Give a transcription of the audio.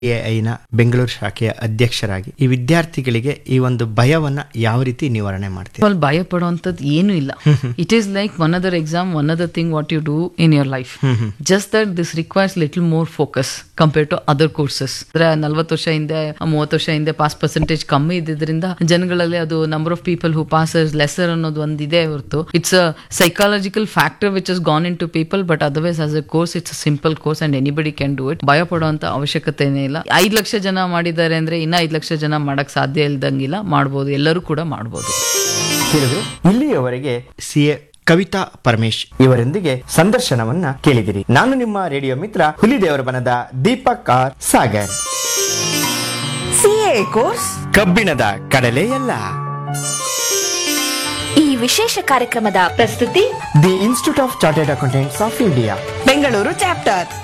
ಎಐನ ಬೆಂಗಳೂರು ಶಾಖೆಯ ಅಧ್ಯಕ್ಷರಾಗಿ ಈ ವಿದ್ಯಾರ್ಥಿಗಳಿಗೆ ಈ ಒಂದು ಭಯವನ್ನ ಯಾವ ರೀತಿ ನಿವಾರಣೆ ಮಾಡ್ತೀವಿ ಅಲ್ಲಿ ಭಯ ಪಡುವಂಥದ್ದು ಏನೂ ಇಲ್ಲ it is like one other exam one other thing what you do in your life just that this requires little more focus compare to other courses ಅಂದ್ರೆ ನಲ್ವತ್ತು ವರ್ಷ ಹಿಂದೆ ಮೂವತ್ತು ವರ್ಷ ಹಿಂದೆ ಪಾಸ್ ಪರ್ಸೆಂಟೇಜ್ ಕಮ್ಮಿ ಇದ್ದಿದ್ರಿಂದ ಜನಗಳಲ್ಲಿ ಅದು number of people who pass lesser ಅನ್ನೋದು ಒಂದಿದೆ ಹೊರತು it's a psychological factor which is gone into people but otherwise as a course it's a simple course and anybody can do it ಭಯ ಪಡುವಂತ ಅವಶ್ಯಕತೆನೇ ಇಲ್ಲ ಐದು ಲಕ್ಷ ಜನ ಮಾಡಿದ್ದಾರೆ ಅಂದ್ರೆ ಇನ್ನ ಐದು ಲಕ್ಷ ಜನ ಮಾಡಕ್ ಸಾಧ್ಯ ಇಲ್ದಂಗಿಲ್ಲ ಮಾಡ್ಬೋದು ಎಲ್ಲರೂ ಕೂಡ ಮಾಡ್ಬೋದು ಕೇಳಿದ್ರೆ ಇಲ್ಲಿಯವರೆಗೆ ಸಿ ಎ ಕವಿತಾ ಪರಮೇಶ್ ಇವರೊಂದಿಗೆ ಸಂದರ್ಶನವನ್ನ ಕೇಳಿದಿರಿ ನಾನು ನಿಮ್ಮ ರೇಡಿಯೋ ಮಿತ್ರ ಹುಲಿದೇವರ ಬನದ Deepak R Sagar CA course ಕಬ್ಬಿಣದ ಕಡಲೆಯಲ್ಲ ಈ ವಿಶೇಷ ಕಾರ್ಯಕ್ರಮದ ಪ್ರಸ್ತುತಿ the institute of chartered accountants of India Bengaluru chapter